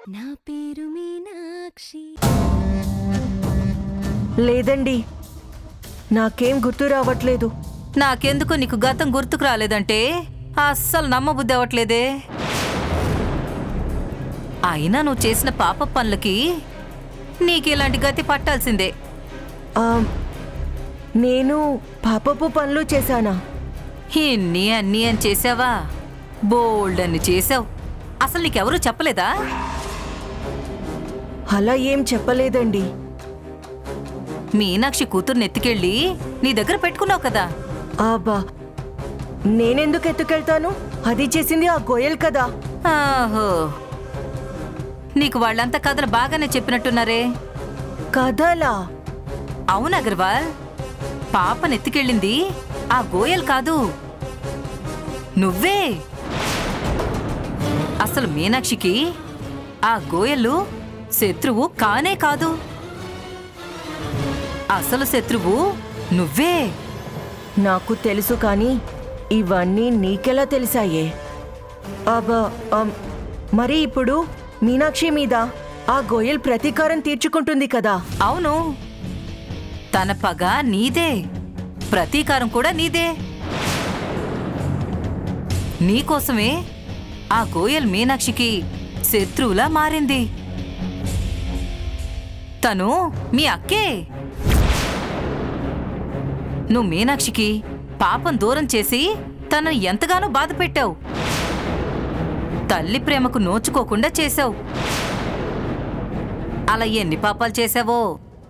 నా పేరు మీనాక్షి లేదండి నాకేం గుర్తు రావట్లేదు నాకెందుకు నీకు గతం గుర్తుకు రాలేదంటే అస్సలు నమ్మబుద్ధి అవ్వట్లేదే అయినా నువ్వు చేసిన పాప పనులకి నీకు ఇలాంటి గతి పట్టాల్సిందే ఆ, నేను పాపపు పనులు చేశానా ఇన్ని అన్ని అని చేసావా బోల్డ్ అని చేసావు అసలు నీకెవరూ చెప్పలేదా అలా ఏం చెప్పలేదండి మీనాక్షి కూతుర్ని ఎత్తుకెళ్ళి నీ దగ్గర పెట్టుకున్నావు కదా ఆబా నేనెందుకు ఎత్తుకెళ్తాను అది చేసింది ఆ గోయల్ కదా ఆహో నీకు వాళ్ళంతా కథలు బాగానే చెప్పినట్టున్నారే కదలా అవును అగర్వాల్ పాపను ఎత్తుకెళ్ళింది ఆ గోయల్ కాదు నువ్వే అసలు మీనాక్షికి ఆ గోయలు శత్రువు కానే కాదు అసలు శత్రువు నువ్వే నాకు తెలుసు కానీ ఇవన్నీ నీకెలా తెలిసాయే అబ్బా అమ్, మరి ఇప్పుడు మీనాక్షి మీద ఆ గోయల్ ప్రతీకారం తీర్చుకుంటుంది కదా అవును తన పగ నీదే ప్రతీకారం కూడా నీదే నీకోసమే ఆ గోయల్ మీనాక్షికి శత్రువులా మారింది తను మీ అక్కే నువ్వు మీనాక్షికి పాపం దూరం చేసి తనను ఎంతగానో బాధ పెట్టావు తల్లి ప్రేమకు నోచుకోకుండా చేశావు అలా ఎన్ని పాపాలు చేశావో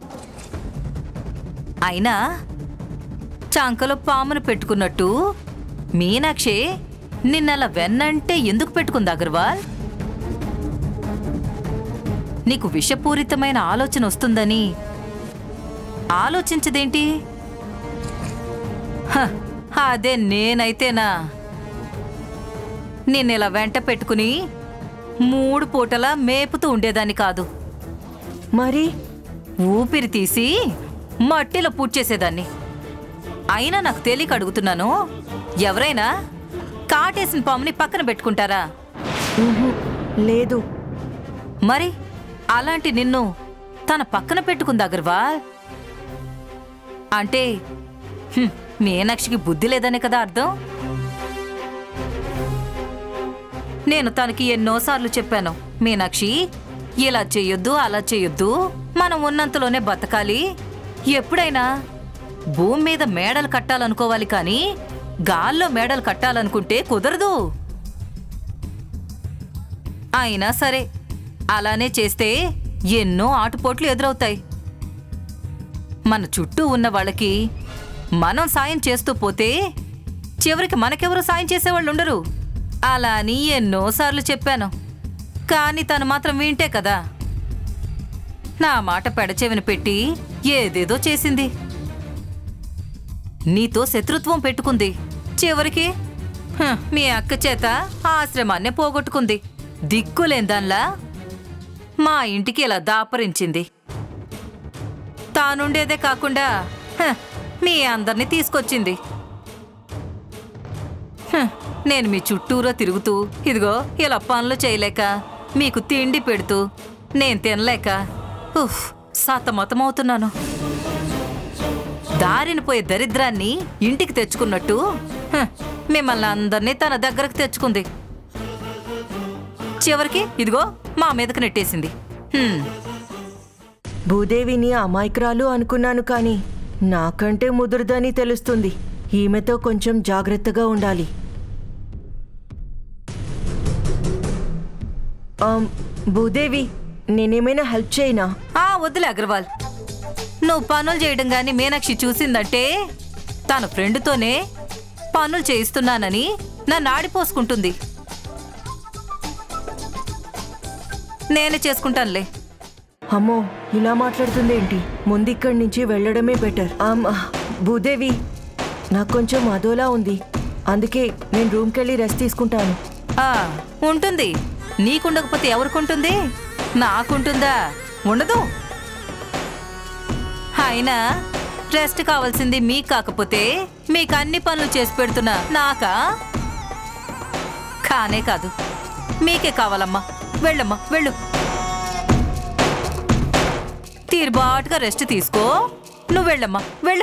అయినా చాంకలో పామును పెట్టుకున్నట్టు మీనాక్షి నిన్నలా వెన్నంటే ఎందుకు పెట్టుకుంది అగర్వాల్ నీకు విషపూరితమైన ఆలోచన వస్తుందని ఆలోచించదేంటి హ, అదే నేనైతేనా నిన్నిలా వెంట పెట్టుకుని మూడు పూటలా మేపుతూ ఉండేదాన్ని కాదు మరి ఊపిరి తీసి మట్టిలో పూడ్చేసేదాన్ని అయినా నాకు తెలియక అడుగుతున్నాను ఎవరైనా కాటేసిన పాముని పక్కన పెట్టుకుంటారా ఉహు, లేదు మరి అలాంటి నిన్ను తన పక్కన పెట్టుకుంది అగర్వాల్ అంటే హ్మ్, మీనాక్షికి బుద్ధి లేదనే కదా అర్థం నేను తనకి ఎన్నోసార్లు చెప్పాను మీనాక్షి ఇలా చెయ్యొద్దు అలా చెయ్యొద్దు మనం ఉన్నంతలోనే బతకాలి ఎప్పుడైనా భూమి మీద మేడలు కట్టాలనుకోవాలి కానీ గాల్లో మేడలు కట్టాలనుకుంటే కుదరదు అయినా సరే అలానే చేస్తే ఎన్నో ఆటుపోట్లు ఎదురవుతాయి మన చుట్టూ ఉన్న వాళ్ళకి మనం సాయం చేస్తూ పోతే చివరికి మనకెవరు సాయం చేసేవాళ్ళు ఉండరు అలా అని ఎన్నోసార్లు చెప్పాను కానీ తను మాత్రం వింటే కదా నా మాట పెడచెవిన పెట్టి ఏదేదో చేసింది నీతో శత్రుత్వం పెట్టుకుంది చివరికి హ, మీ అక్క చేత ఆశ్రమాన్నే పోగొట్టుకుంది దిక్కులేని దానిలా మా ఇంటికి ఇలా దాపరించింది తానుండేదే కాకుండా హ, మీ అందరినీ తీసుకొచ్చింది హ, నేను మీ చుట్టూరా తిరుగుతూ ఇదిగో ఇలా పనులు చేయలేక మీకు తిండి పెడుతూ నేను తినలేక ఉఫ్ సతమతమవుతున్నాను దారిన పోయే దరిద్రాన్ని ఇంటికి తెచ్చుకున్నట్టు హ, మిమ్మల్ని అందరినీ తన దగ్గరకు తెచ్చుకుంది చివరికి ఇదిగో మా మీదకు నెట్టేసింది హ్మ్, భూదేవిని అమాయకురాలు అనుకున్నాను కానీ నాకంటే ముదురుదని తెలుస్తుంది ఈమెతో కొంచెం జాగ్రత్తగా ఉండాలి ఆమ్, భూదేవి నేనేమైనా హెల్ప్ చేయనా ఆ వద్దులే అగర్వాల్ నువ్వు పనులు చేయడం గాని మీనాక్షి చూసిందంటే తన ఫ్రెండ్తోనే పనులు చేయిస్తున్నానని నన్ను ఆడిపోసుకుంటుంది నేనే చేసుకుంటానులే అమ్మో ఇలా మాట్లాడుతుంది ఏంటి ముందు ఇక్కడి నుంచి వెళ్ళడమే బెటర్ ఆమ్, భూదేవి నాకు కొంచెం అదోలా ఉంది అందుకే నేను రూమ్కి వెళ్ళి రెస్ట్ తీసుకుంటాను ఆ ఉంటుంది నీకుండకపోతే ఎవరికుంటుంది నాకుంటుందా ఉండదు అయినా రెస్ట్ కావాల్సింది మీకు కాకపోతే మీకు అన్ని పనులు చేసి పెడుతున్నా నాకా కానే కాదు మీకే కావాలమ్మా వెళ్ళమ్మా వెళ్ళు తీరుబాటుగా రెస్ట్ తీసుకో నువ్వు వెళ్ళమ్మా వెళ్ళు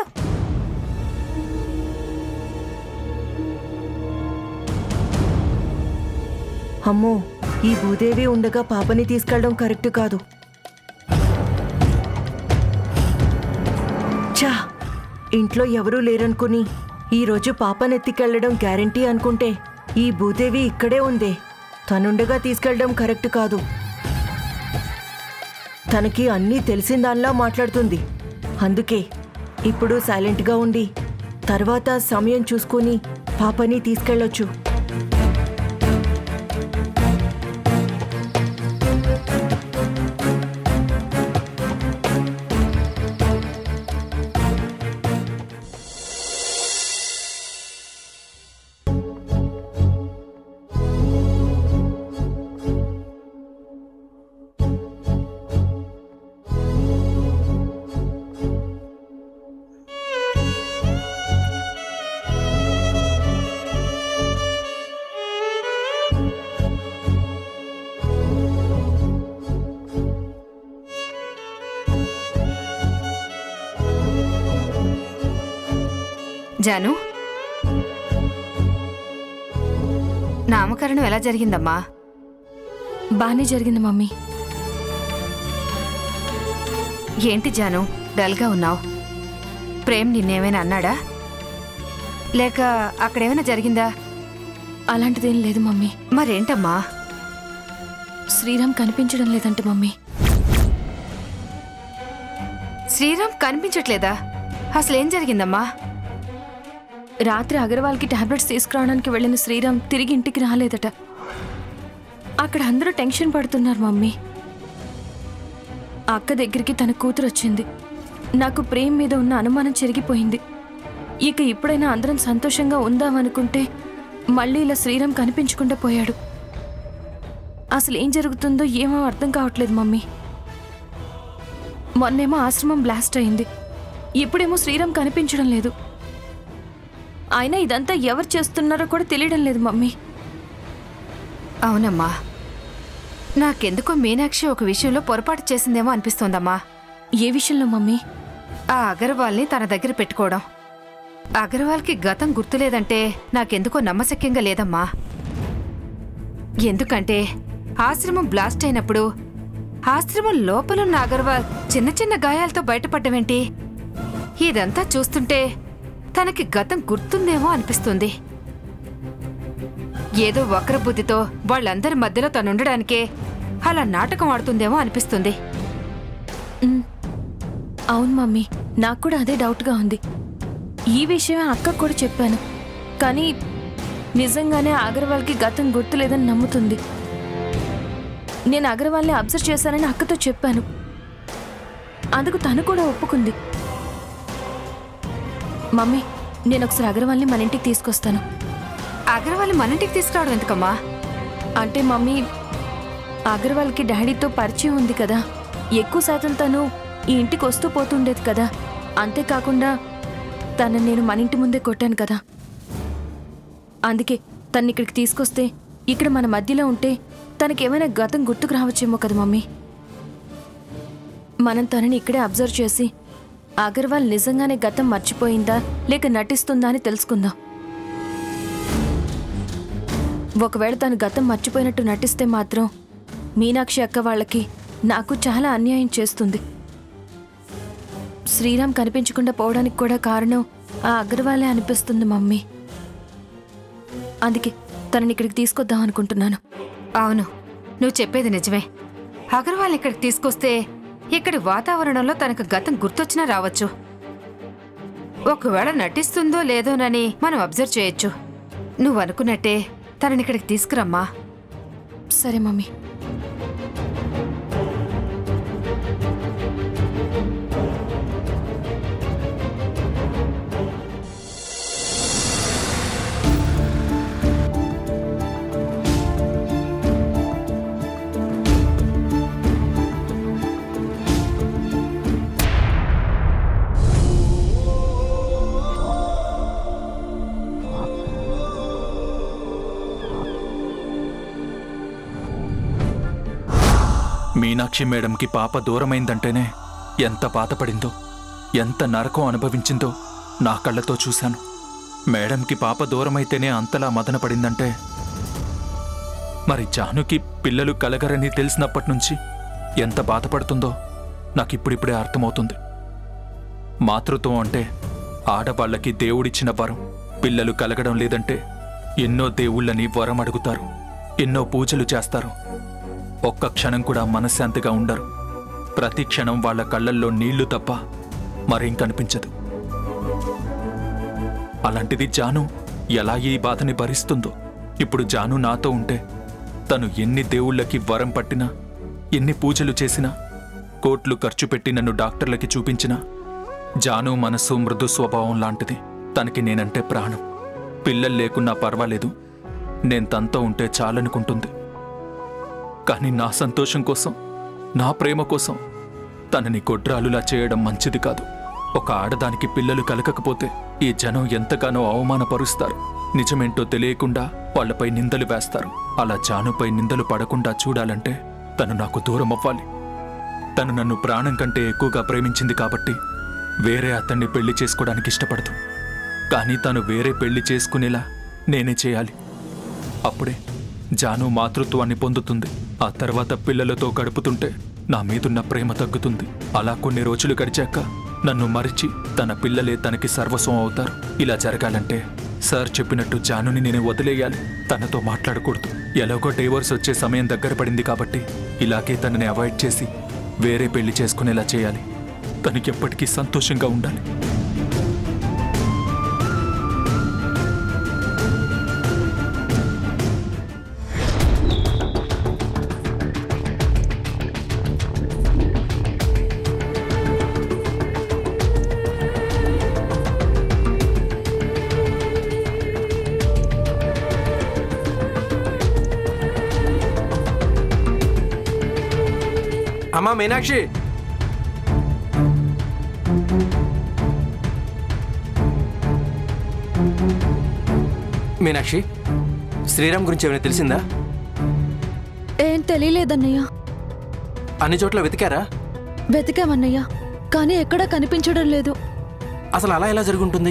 అమ్మో ఈ భూదేవి ఉండగా పాపని తీసుకెళ్ళడం కరెక్ట్ కాదు చా ఇంట్లో ఎవరూ లేరనుకుని ఈరోజు పాపనెత్తికెళ్ళడం గ్యారంటీ అనుకుంటే ఈ భూదేవి ఇక్కడే ఉందే తనుండగా తీసుకెళ్ళడం కరెక్ట్ కాదు తనకి అన్నీ తెలిసిన దానిలా మాట్లాడుతుంది అందుకే ఇప్పుడు సైలెంట్గా ఉండి తర్వాత సమయం చూసుకొని పాపని తీసుకెళ్ళొచ్చు జాను నామకరణం ఎలా జరిగిందమ్మా బానే జరిగింది మమ్మీ ఏంటి జాను డల్గా ఉన్నావు ప్రేమ్ నిన్నేమైనా అన్నాడా లేక అక్కడేమైనా జరిగిందా అలాంటిదేం లేదు మమ్మీ మరేంటమ్మా శ్రీరామ్ కనిపించడం లేదంట మమ్మీ శ్రీరామ్ కనిపించట్లేదా అసలేం జరిగిందమ్మా రాత్రి అగర్వాల్కి టాబ్లెట్స్ తీసుకురావడానికి వెళ్ళిన శ్రీరామ్ తిరిగి ఇంటికి రాలేదట అక్కడ అందరూ టెన్షన్ పడుతున్నారు మమ్మీ అక్క దగ్గరికి తన కూతురు వచ్చింది నాకు ప్రేమ్ మీద ఉన్న అనుమానం చెరిగిపోయింది ఇక ఇప్పుడైనా అందరం సంతోషంగా ఉందామనుకుంటే మళ్ళీ ఇలా శ్రీరామ్ కనిపించకుండా పోయాడు అసలు ఏం జరుగుతుందో ఏమో అర్థం కావట్లేదు మమ్మీ మొన్నేమో ఆశ్రమం బ్లాస్ట్ అయింది ఇప్పుడేమో శ్రీరామ్ కనిపించడం లేదు అయినా ఇదంతా ఎవరు చేస్తున్నారో కూడా తెలియడం లేదు మమ్మీ అవునమ్మా నాకెందుకో మీనాక్షి ఒక విషయంలో పొరపాటు చేసిందేమో అనిపిస్తోందమ్మా ఏ విషయంలో మమ్మీ ఆ అగర్వాల్ని తన దగ్గర పెట్టుకోవడం అగర్వాల్కి గతం గుర్తులేదంటే నాకెందుకో నమ్మశక్యంగా లేదమ్మా ఎందుకంటే ఆశ్రమం బ్లాస్ట్ అయినప్పుడు ఆశ్రమం లోపలున్న అగర్వాల్ చిన్న చిన్న గాయాలతో బయటపడ్డమేంటి ఇదంతా చూస్తుంటే తనకి గతం గుర్తుందేమో అనిపిస్తుంది ఏదో వక్ర బుద్ధితో వాళ్ళందరి మధ్యలో తనుండడానికే అలా నాటకం ఆడుతుందేమో అనిపిస్తుంది ఉమ్, అవును మమ్మీ నాకు కూడా అదే డౌట్గా ఉంది ఈ విషయమే అక్కకు కూడా చెప్పాను కానీ నిజంగానే అగర్వాల్కి గతం గుర్తులేదని నమ్ముతుంది నేను అగర్వాల్ని అబ్జర్వ్ చేశానని అక్కతో చెప్పాను అందుకు తను కూడా ఒప్పుకుంది మమ్మీ నేను ఒకసారి అగర్వాల్ని మన ఇంటికి తీసుకొస్తాను అగర్వాల్ని మన ఇంటికి తీసుకురావడం ఎందుకమ్మా అంటే మమ్మీ అగర్వాల్కి డాడీతో పరిచయం ఉంది కదా ఎక్కువ శాతం తను ఈ ఇంటికి వస్తూ పోతుండేది కదా అంతేకాకుండా తను నేను మన ఇంటి ముందే కొట్టాను కదా అందుకే తను ఇక్కడికి తీసుకొస్తే ఇక్కడ మన మధ్యలో ఉంటే తనకేమైనా గతం గుర్తుకు రావచ్చేమో కదా మమ్మీ మనం తనని ఇక్కడే అబ్జర్వ్ చేసి అగర్వాల్ నిజంగానే గతం మర్చిపోయిందా లేక నటిస్తుందా అని తెలుసుకుందాం ఒకవేళ తను గతం మర్చిపోయినట్టు నటిస్తే మాత్రం మీనాక్షి అక్క వాళ్ళకి నాకు చాలా అన్యాయం చేస్తుంది శ్రీరామ్ కనిపించకుండా పోవడానికి కూడా కారణం ఆ అగర్వాలే అనిపిస్తుంది మమ్మీ అందుకే తనని ఇక్కడికి తీసుకొద్దాం అనుకుంటున్నాను అవును నువ్వు చెప్పేది నిజమే అగర్వాల్ ఇక్కడికి తీసుకొస్తే ఇక్కడి వాతావరణంలో తనకు గతం గుర్తొచ్చినా రావచ్చు ఒకవేళ నటిస్తుందో లేదోనని మనం అబ్జర్వ్ చేయొచ్చు నువ్వు అనుకున్నట్టే తనని ఇక్కడికి తీసుకురమ్మా సరే మమ్మీ మీనాక్షి మేడంకి పాప దూరమైందంటేనే ఎంత బాధపడిందో ఎంత నరకం అనుభవించిందో నా కళ్ళతో చూశాను మేడంకి పాప దూరమైతేనే అంతలా మదన పడిందంటే మరి జానుకి పిల్లలు కలగరని తెలిసినప్పటి నుంచి ఎంత బాధపడుతుందో నాకిప్పుడిప్పుడే అర్థమవుతుంది మాతృత్వం అంటే ఆడవాళ్ళకి దేవుడిచ్చిన వరం పిల్లలు కలగడం లేదంటే ఎన్నో దేవుళ్ళని వరం అడుగుతారు ఎన్నో పూజలు చేస్తారు ఒక్క క్షణం కూడా మనశ్శాంతిగా ఉండరు ప్రతి క్షణం వాళ్ళ కళ్ళల్లో నీళ్లు తప్ప మరేం కనిపించదు అలాంటిది జాను ఎలా ఈ బాధని భరిస్తుందో ఇప్పుడు జాను నాతో ఉంటే తను ఎన్ని దేవుళ్ళకి వరం పట్టినా ఎన్ని పూజలు చేసినా కోట్లు ఖర్చు పెట్టి నన్ను డాక్టర్లకి చూపించినా జాను మనసు మృదు స్వభావం లాంటిది తనకి నేనంటే ప్రాణం పిల్లలు లేకున్నా పర్వాలేదు నేను తనతో ఉంటే చాలనుకుంటుంది కానీ నా సంతోషం కోసం నా ప్రేమ కోసం తనని గొడ్రాలులా చేయడం మంచిది కాదు ఒక ఆడదానికి పిల్లలు కలగకపోతే ఈ జనం ఎంతగానో అవమానపరుస్తారు నిజమేంటో తెలియకుండా వాళ్ళపై నిందలు వేస్తారు అలా జానుపై నిందలు పడకుండా చూడాలంటే తను నాకు దూరం అవ్వాలి తను నన్ను ప్రాణం కంటే ఎక్కువగా ప్రేమించింది కాబట్టి వేరే అతన్ని పెళ్లి చేసుకోవడానికి ఇష్టపడదు కానీ తను వేరే పెళ్లి చేసుకునేలా నేనే చేయాలి అప్పుడే జాను మాతృత్వాన్ని పొందుతుంది ఆ తర్వాత పిల్లలతో గడుపుతుంటే నా మీదున్న ప్రేమ తగ్గుతుంది అలా కొన్ని రోజులు గడిచాక నన్ను మరిచి తన పిల్లలే తనకి సర్వస్వం అవుతారు ఇలా జరగాలంటే సార్ చెప్పినట్టు జానుని నేను వదిలేయాలి తనతో మాట్లాడకూడదు ఎలాగో డైవర్స్ వచ్చే సమయం దగ్గర పడింది కాబట్టి ఇలాగే తనని అవాయిడ్ చేసి వేరే పెళ్లి చేసుకునేలా చేయాలి తనకి ఎప్పటికీ సంతోషంగా ఉండాలి అమ్మా మీనాక్షి మీనాక్షి శ్రీరామ్ గురించి ఏమైనా తెలిసిందా ఏం తెలియలేదన్నయ్య అన్ని చోట్ల వెతికారా వెతికామన్నయ్య కానీ ఎక్కడా కనిపించడం లేదు అసలు అలా ఎలా జరుగుంటుంది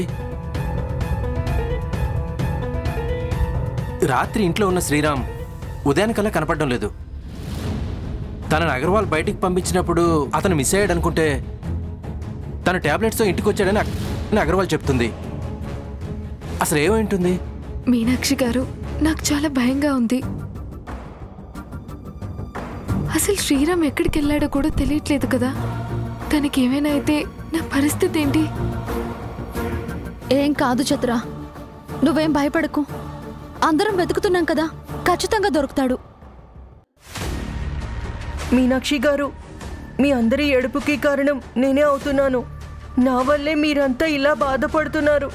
రాత్రి ఇంట్లో ఉన్న శ్రీరామ్ ఉదయానికల్లా కనపడడం లేదు తనని అగర్వాల్ బయటికి పంపించినప్పుడు అతను మిస్ అయ్యాడు అనుకుంటే తన టాబ్లెట్స్తో ఇంటికి వచ్చాడని అగ్- అని అగర్వాల్ చెప్తుంది అసలు ఏమైంటుంది మీనాక్షి గారు నాకు చాలా భయంగా ఉంది అసలు శ్రీరామ్ ఎక్కడికి వెళ్ళాడో కూడా తెలియట్లేదు కదా తనకి ఏమైనా అయితే నా పరిస్థితి ఏంటి ఏం కాదు చతుర నువ్వేం భయపడకు అందరం వెతుకుతున్నాం కదా ఖచ్చితంగా దొరుకుతాడు మీనాక్షి గారు మీ అందరి ఏడుపుకి కారణం నేనే అవుతున్నాను నా వల్లే మీరంతా ఇలా బాధపడుతున్నారు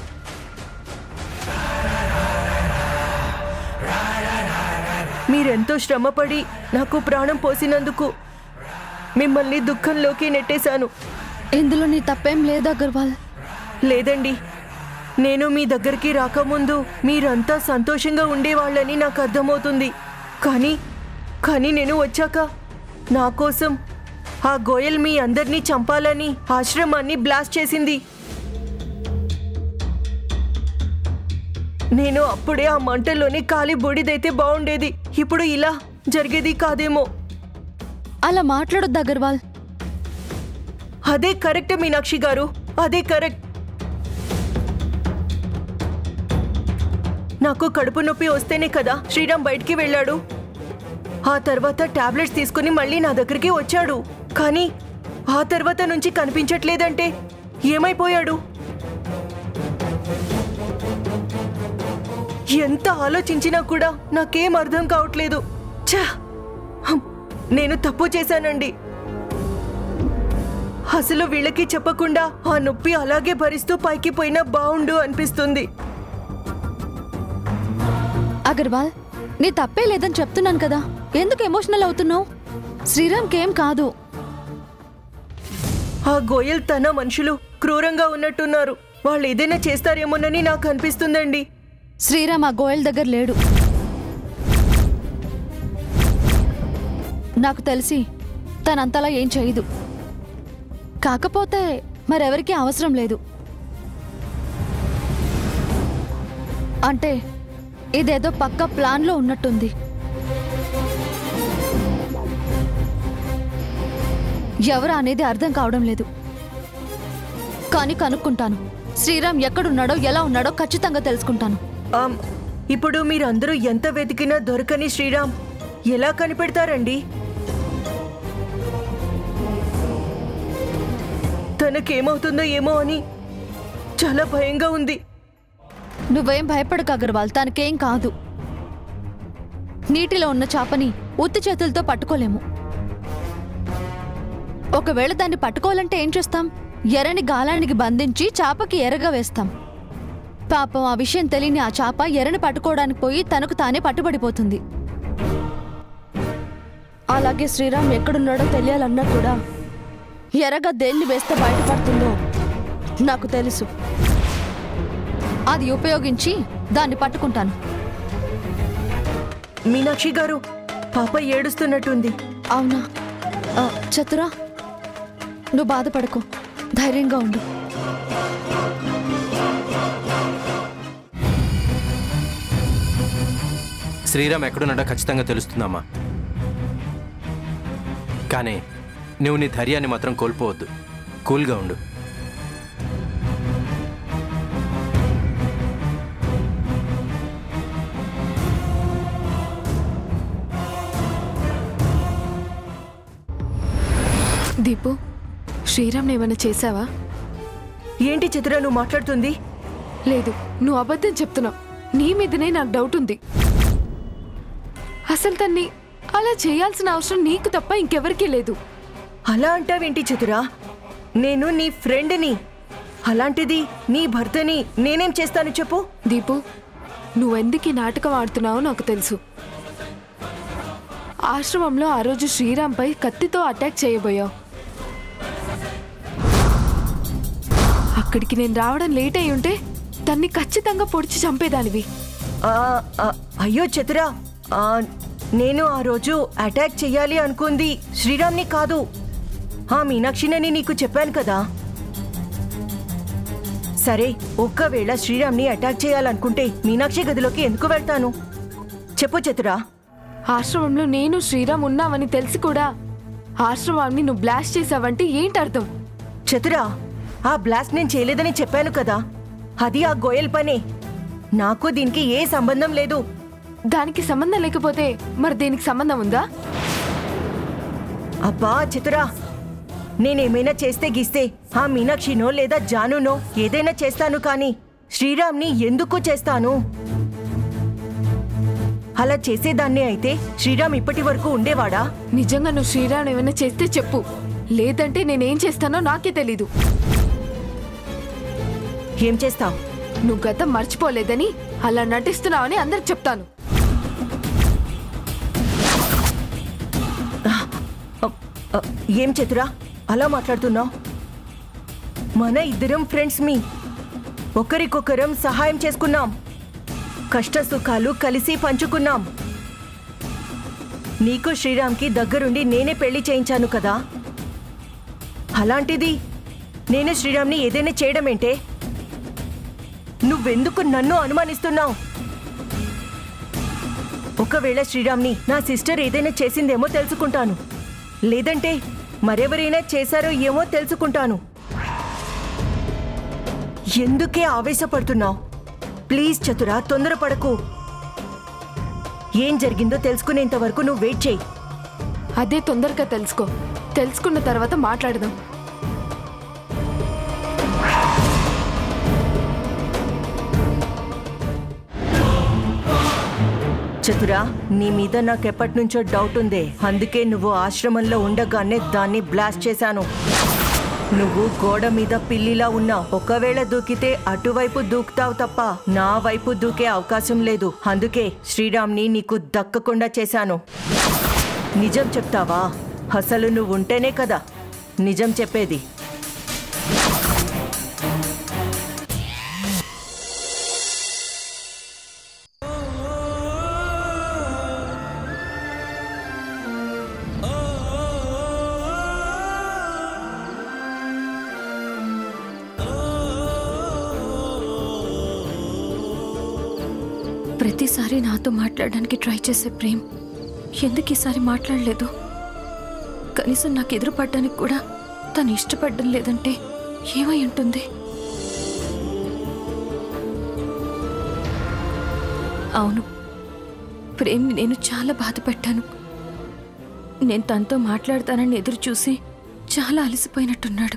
మీరెంతో శ్రమపడి నాకు ప్రాణం పోసినందుకు మిమ్మల్ని దుఃఖంలోకి నెట్టేశాను ఇందులో నీ తప్పేం లేదు అగర్వాల్ లేదండి నేను మీ దగ్గరికి రాకముందు మీరంతా సంతోషంగా ఉండేవాళ్ళని నాకు అర్థమవుతుంది కానీ కానీ నేను వచ్చాక నా కోసం ఆ గోయల్ మీ అందరినీ చంపాలని ఆశ్రమాన్ని బ్లాస్ట్ చేసింది నేను అప్పుడే ఆ మంటల్లోనే కాలి బూడిదైతే బాగుండేది ఇప్పుడు ఇలా జరిగేది కాదేమో అలా మాట్లాడొద్దు అగర్వాల్ అదే కరెక్ట్ మీనాక్షి గారు అదే కరెక్ట్ నాకు కడుపు నొప్పి వస్తేనే కదా శ్రీరామ్ బయటికి వెళ్ళాడు ఆ తర్వాత టాబ్లెట్స్ తీసుకుని మళ్ళీ నా దగ్గరికి వచ్చాడు కానీ ఆ తర్వాత నుంచి కనిపించట్లేదంటే ఏమైపోయాడు ఎంత ఆలోచించినా కూడా నాకేం అర్థం కావట్లేదు ఛా! హం! నేను తప్పు చేశానండి అసలు వీళ్ళకి చెప్పకుండా ఆ నొప్పి అలాగే భరిస్తూ పైకి పోయినా బావుండు అనిపిస్తుంది అగర్వాల్ నీ తప్పే లేదని చెప్తున్నాను కదా ఎందుకు ఎమోషనల్ అవుతున్నావు శ్రీరామ్కి ఏం కాదు ఆ గోయల్ తన మనుషులు క్రూరంగా ఉన్నట్టున్నారు వాళ్ళు ఏదైనా చేస్తారేమోనని నాకు అనిపిస్తుందండి శ్రీరామ్ ఆ గోయల్ దగ్గర లేడు నాకు తెలిసి తనంతలా ఏం చేయదు కాకపోతే మరెవరికీ అవసరం లేదు అంటే ఇదేదో పక్క ప్లాన్లో ఉన్నట్టుంది ఎవరు అనేది అర్థం కావడం లేదు కానీ కనుక్కుంటాను శ్రీరామ్ ఎక్కడున్నాడో ఎలా ఉన్నాడో ఖచ్చితంగా తెలుసుకుంటాను ఆమ్, ఇప్పుడు మీరందరూ ఎంత వెతికినా దొరకని శ్రీరామ్ ఎలా కనిపెడతారండి తనకేమవుతుందో ఏమో అని చాలా భయంగా ఉంది నువ్వేం భయపడకు అగర్వాల్ తనకేం కాదు నీటిలో ఉన్న చేపని ఉత్తి చేతులతో పట్టుకోలేము ఒకవేళ దాన్ని పట్టుకోవాలంటే ఏం చేస్తాం ఎర్రని గాలానికి బంధించి చాపకి ఎర్రగా వేస్తాం పాపం ఆ విషయం తెలియని ఆ చాప ఎర్రని పట్టుకోవడానికి పోయి తనకు తానే పట్టుబడిపోతుంది అలాగే శ్రీరామ్ ఎక్కడున్నాడో తెలియాలన్నా కూడా ఎర్రగా దేన్ని వేస్తే బయటపడుతుందో నాకు తెలుసు అది ఉపయోగించి దాన్ని పట్టుకుంటాను మీనాక్షి గారు పాప ఏడుస్తున్నట్టుంది అవునా ఆ, చతురా నువ్వు బాధపడకు ధైర్యంగా ఉండు శ్రీరామ్ ఎక్కడున్నాడో ఖచ్చితంగా తెలుస్తుందమ్మా కానీ నువ్వు నీ ధైర్యాన్ని మాత్రం కోల్పోవద్దు కూల్గా ఉండు దీపు శ్రీరామ్ని ఏమైనా చేసావా ఏంటి చిత్ర నువ్వు మాట్లాడుతుంది లేదు నువ్వు అబద్ధం చెప్తున్నావు నీ మీదనే నాకు డౌట్ ఉంది అసలు తన్ని అలా చేయాల్సిన అవసరం నీకు తప్ప ఇంకెవరికీ లేదు అలా అంటావేంటి చితురా నేను నీ ఫ్రెండ్ని అలాంటిది నీ భర్తని నేనేం చేస్తాను చెప్పు దీపు నువ్వెందుకు ఈ నాటకం ఆడుతున్నావో నాకు తెలుసు ఆశ్రమంలో ఆ రోజు శ్రీరామ్పై కత్తితో అటాక్ చేయబోయావు అక్కడికి నేను రావడం లేట్ అయి ఉంటే తన్ని ఖచ్చితంగా పొడిచి చంపేదానివి ఆ, ఆ, అయ్యో చితురా ఆ, నేను ఆ రోజు అటాక్ చెయ్యాలి అనుకుంది శ్రీరామ్ని కాదు ఆ మీనాక్షినని నీకు చెప్పాను కదా సరే ఒక్కవేళ శ్రీరామ్ని అటాక్ చేయాలనుకుంటే మీనాక్షి గదిలోకి ఎందుకు వెళ్తాను చెప్పు చతురా ఆశ్రమంలో నేను శ్రీరామ్ ఉన్నావని తెలిసి కూడా ఆశ్రమాన్ని నువ్వు బ్లాస్ట్ చేసావంటే ఏంటి అర్థం చతురా ఆ బ్లాస్ట్ నేను చేయలేదని చెప్పాను కదా అది ఆ గోయల్ పనే నాకు దీనికి ఏ సంబంధం లేదు దానికి సంబంధం లేకపోతే మరి దేనికి సంబంధం ఉందా అబ్బా చితురా నేనేమైనా చేస్తే గీస్తే ఆ మీనాక్షినో లేదా జానునో ఏదైనా చేస్తాను కానీ శ్రీరామ్ని ఎందుకు చేస్తాను అలా చేసేదాన్ని అయితే శ్రీరామ్ ఇప్పటి వరకు ఉండేవాడా నిజంగా నువ్వు శ్రీరామ్ ఏమైనా చేస్తే చెప్పు లేదంటే నేనేం చేస్తానో నాకే తెలీదు ఏం చేస్తావు నువ్వు గతం మర్చిపోలేదని అలా నటిస్తున్నావని అందరికి చెప్తాను ఏం చతురా అలా మాట్లాడుతున్నావు మన ఇద్దరం ఫ్రెండ్స్ మీ ఒకరికొకరం సహాయం చేసుకున్నాం కష్ట సుఖాలు కలిసి పంచుకున్నాం నీకు శ్రీరామ్కి దగ్గరుండి నేనే పెళ్లి చేయించాను కదా అలాంటిది నేను శ్రీరామ్ని ఏదైనా చేయడం ఏంటే నువ్వెందుకు నన్ను అనుమానిస్తున్నావు ఒకవేళ శ్రీరామ్ని నా సిస్టర్ ఏదైనా చేసిందేమో తెలుసుకుంటాను లేదంటే మరెవరైనా చేశారో ఏమో తెలుసుకుంటాను ఎందుకే ఆవేశపడుతున్నావు ప్లీజ్ చతురా తొందరపడకు ఏం జరిగిందో తెలుసుకునేంత వరకు నువ్వు వెయిట్ చేయి అదే తొందరగా తెలుసుకో తెలుసుకున్న తర్వాత మాట్లాడదాం చతురా నీ మీద నాకెప్పటి నుంచో డౌట్ ఉంది అందుకే నువ్వు ఆశ్రమంలో ఉండగానే దాన్ని బ్లాస్ట్ చేశాను నువ్వు గోడ మీద పిల్లిలా ఉన్నావు ఒకవేళ దూకితే అటువైపు దూకుతావు తప్ప నా వైపు దూకే అవకాశం లేదు అందుకే శ్రీరామ్ని నీకు దక్కకుండా చేశాను నిజం చెప్తావా అసలు నువ్వు ఉంటేనే కదా నిజం చెప్పేది ప్రతిసారి నాతో మాట్లాడడానికి ట్రై చేసే ప్రేమ్ ఎందుకు ఈసారి మాట్లాడలేదు కనీసం నాకు ఎదురుపడడానికి కూడా తను ఇష్టపడడం లేదంటే ఏమై ఉంటుంది అవును ప్రేమ్ని నేను చాలా బాధ పెట్టాను నేను తనతో మాట్లాడతానని ఎదురు చూసి చాలా అలసిపోయినట్టున్నాడు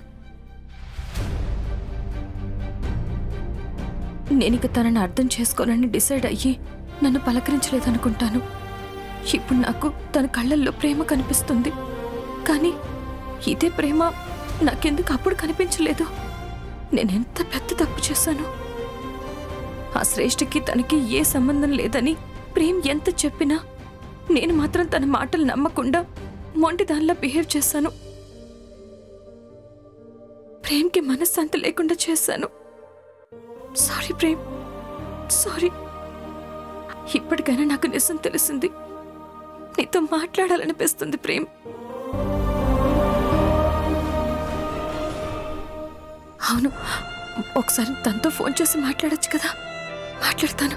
నేనిక తనని అర్థం చేసుకోనని డిసైడ్ అయ్యి నన్ను పలకరించలేదనుకుంటాను ఇప్పుడు నాకు తన కళ్ళల్లో ప్రేమ కనిపిస్తుంది కానీ ఇదే ప్రేమ నాకెందుకు అప్పుడు కనిపించలేదు నేనెంత పెద్ద తప్పు చేశాను ఆ శ్రేష్ఠకి తనకి ఏ సంబంధం లేదని ప్రేమ్ ఎంత చెప్పినా నేను మాత్రం తన మాటలు నమ్మకుండా మొండి దానిలా బిహేవ్ చేశాను ప్రేమ్కి మనశ్శాంతి లేకుండా చేశాను సారీ ప్రేమ్ సారీ ఇప్పటికైనా నాకు నిజం తెలిసింది నీతో మాట్లాడాలనిపిస్తుంది ప్రేమ్ అవును ఒకసారి తనతో ఫోన్ చేసి మాట్లాడొచ్చు కదా మాట్లాడతాను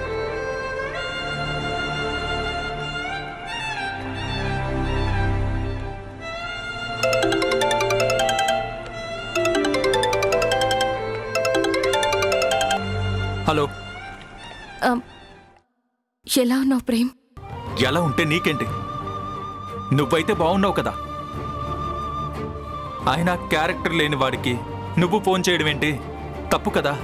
హలో ఆ, ఎలా ఉన్నావు ప్రేమ్ ఎలా ఉంటే నీకేంటి నువ్వైతే బాగున్నావు కదా ఆయన క్యారెక్టర్ లేని వాడికి నువ్వు ఫోన్ చేయడం ఏంటి తప్పు కదా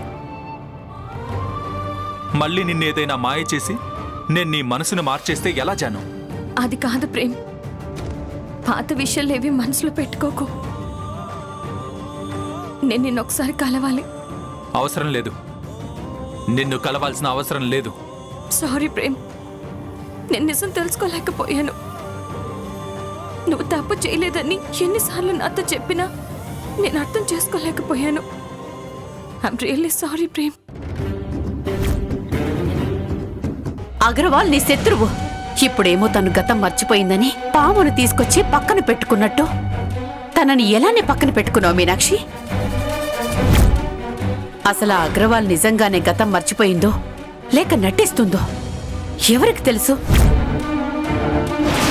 మళ్ళీ నిన్నేదైనా మాయ చేసి నేను నీ మనసును మార్చేస్తే ఎలా జాను అది కాదు ప్రేమ్ పాత విషయాలేవి మనసులో పెట్టుకోకు నేను నిన్న ఒకసారి కలవాలి అవసరం లేదు నిన్ను కలవాల్సిన అవసరం లేదు సారీ ప్రేమ్ నేను నిజం తెలుసుకోలేకపోయాను నువ్వు తప్పు చేయలేదని ఎన్నిసార్లు నాతో చెప్పినా నేను అర్థం చేసుకోలేకపోయాను I'm really sorry Prem Agarwal నీ శత్రువు ఇప్పుడేమో తను గతం మర్చిపోయిందని పామును తీసుకొచ్చి పక్కన పెట్టుకున్నట్టు తనని ఎలానే పక్కన పెట్టుకున్నావు మీనాక్షి అసలు ఆ అగ్రవాల్ నిజంగానే గతం మర్చిపోయిందో లేక నటిస్తుందో ఎవరికి తెలుసు